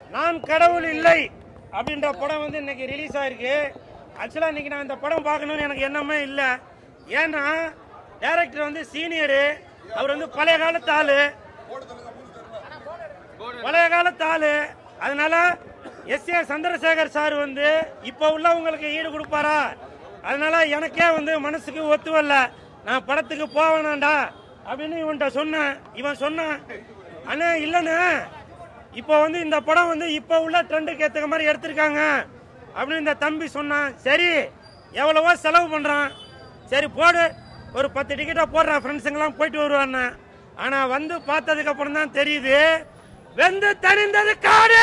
நான் கடவுள் இல்லை அப்படின்ற படம் வந்து இன்னைக்கு ரிலீஸ் ஆயிருக்கு ஆக்சுவலாக இன்னைக்கு நான் இந்த படம் பார்க்கணும்னு எனக்கு எண்ணமே இல்லை ஏன்னா டைரக்டர் வந்து சீனியரு அவர் வந்து பழைய காலத்து ஆளு பழைய காலத்து ஆளு அதனால எஸ் ஏ சந்திரசேகர் சார் வந்து இப்போ உள்ளவங்களுக்கு ஈடு கொடுப்பாரா அதனால எனக்கே வந்து மனசுக்கு ஒத்து வரல நான் படத்துக்கு போவேனாண்டா அப்படின்னு இவன்கிட்ட சொன்னேன் இவன் சொன்னான் அண்ணா இல்லைண்ணே இப்போ வந்து இந்த படம் வந்து இப்போ உள்ள ட்ரெண்டுக்கு ஏற்றுக்க மாதிரி எடுத்திருக்காங்க அப்படின்னு இந்த தம்பி சொன்னான் சரி எவ்வளவோ செலவு பண்ணுறான் சரி போடு ஒரு பத்து டிக்கெட்டை போடுறான் ஃப்ரெண்ட்ஸுங்கெல்லாம் போயிட்டு வருவான்னு ஆனால் வந்து பார்த்ததுக்கு அப்புறம் தான் தெரியுது வெந்து தணிந்தது காடு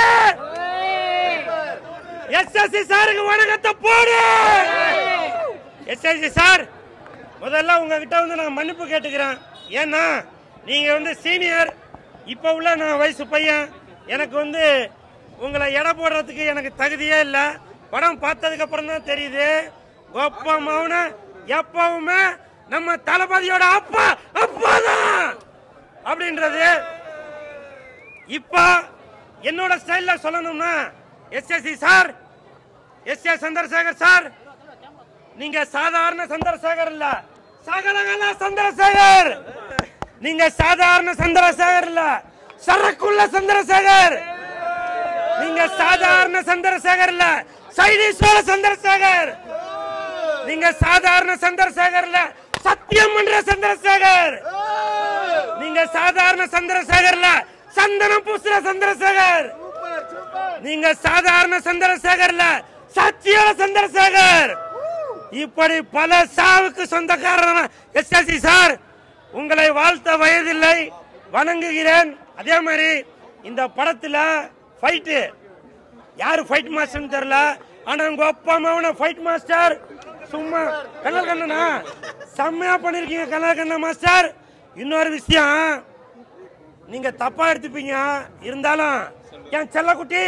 எஸ்எஸ்சி சாருக்கு வணக்கத்தை போடு எஸ்எஸ்சி சார் முதல்ல உங்ககிட்ட வந்து நான் மன்னிப்பு கேட்டுக்கிறேன் ஏன்னா நீங்க வந்து சீனியர் இப்போ உள்ள நான் வயசு பையன் எனக்கு வந்து உங்களை எடை போடுறதுக்கு எனக்கு தகுதியே இல்லை படம் பார்த்ததுக்கு அப்புறம் தான் தெரியுது கோப்பா மௌன எப்பவுமே நம்ம தளபதியோட அப்பா அப்பா தான் அப்படின்றது இப்போ என்னோட ஸ்டைல்ல சொல்லணும்னா SSC sir S A Chandrasekhar sir நீங்க சாதாரண சந்திரசேகர் இல்ல சகலகல சந்திரசேகர் நீங்க சாதாரண சந்திரசேகர் இல்ல சரக்குள்ள சந்திரசேகர் நீங்க சாதாரண சந்திரசேகர் இல்ல சைனீஸ்வர சந்திரசேகர் நீங்க சாதாரண சந்திரசேகர் இல்ல சத்தியம் பண்ற சந்திரசேகர் நீங்க சாதாரண சந்திரசேகர் இல்ல சந்தனம் பூசுற சந்திரசேகர் நீங்க சாதாரண சந்திரசேகர்ல சத்தியோட சந்திரசேகர் இப்படி பல சாவுக்கு சொந்தக்காரரான எஸ்எஸ்சி சார் உங்களை வாழ்த்த வயதில்லை வணங்குகிறேன் அதே மாதிரி இந்த படத்துல ஃபைட்டு யாரு ஃபைட் மாஸ்டர்னு தெரியல ஆனா உங்க அப்பா அம்மாவன ஃபைட் மாஸ்டர் சும்மா கண்ணல் கண்ணனா செம்மையா பண்ணிருக்கீங்க கண்ணல் கண்ணா மாஸ்டர் இன்னொரு விஷயம் நீங்க தப்பா எடுத்துப்பீங்க இருந்தாலும் என் செல்லக்குட்டி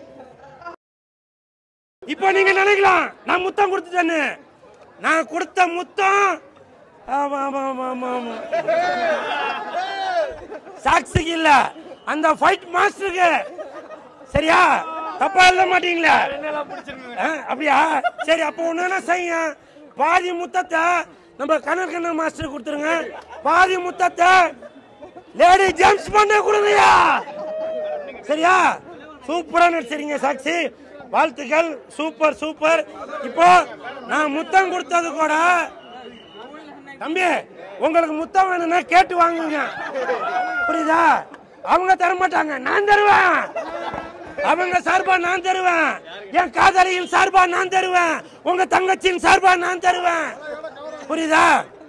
இப்போ நீங்க நினைக்கலாம் நான் முத்தம் கொடுத்துட்டேன்னு நான் கொடுத்த முத்தம் ஆமா, ஆமா, ஆமா, ஆமா, ஆமா. சாக்ஸிக்கு இல்ல அந்த ஃபைட் மாஸ்டருக்கு சரியா தப்பா எழுத மாட்டீங்களா ஆ, அப்படியா சரி அப்போ ஒண்ணு செய்யுங்க பாதி முத்தத்தை நம்ம கண்ணல் கண்ணன் மாஸ்டர் கொடுத்துருங்க பாதி முத்தத்தை லேடி ஜேம்ஸ் பண்ண கொடுங்கயா சரியா சூப்பரா நடிச்சிருங்க சாக்சி வாழ்த்துக்கள் சூப்பர் சூப்பர் இப்போ நான் முத்தம் கொடுத்தது கூட தம்பி உங்களுக்கு முத்தம் வேணும்னா கேட்டு வாங்குங்க புரியுதா அவங்க தர மாட்டாங்க நான் தருவேன் அவங்க சார்பா நான் தருவேன் என் காதலியின் சார்பா நான் தருவேன் உங்க தங்கச்சியின் சார்பா நான் தருவேன் புரியுதா